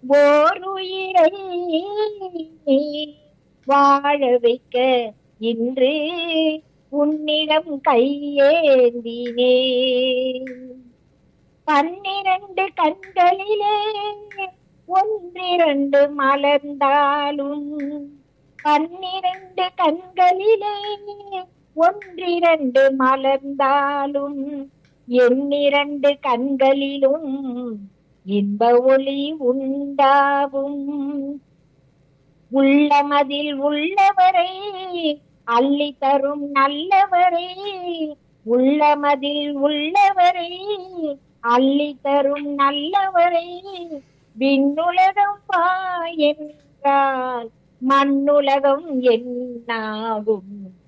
ஓர் உயிரை வாழ வைக்க இன்று உன்னிடம் கையேந்தினே பன்னிரண்டு கண்களிலே ஒன்றிரண்டு மலர்ந்தாலும் பன்னிரண்டு கண்களிலே ஒன்றிரண்டு மலர்ந்தாலும் எண்ணிரண்டு கண்களிலும் இன்ப ஒளி உண்டாகும் உள்ளமதில் உள்ளவரை அள்ளி தரும் நல்லவரை உள்ளமதில் உள்ளவரை அள்ளி தரும் நல்லவரை விண்ணுலகம் வா என்றால் மண்ணுலகம் என்னாகும்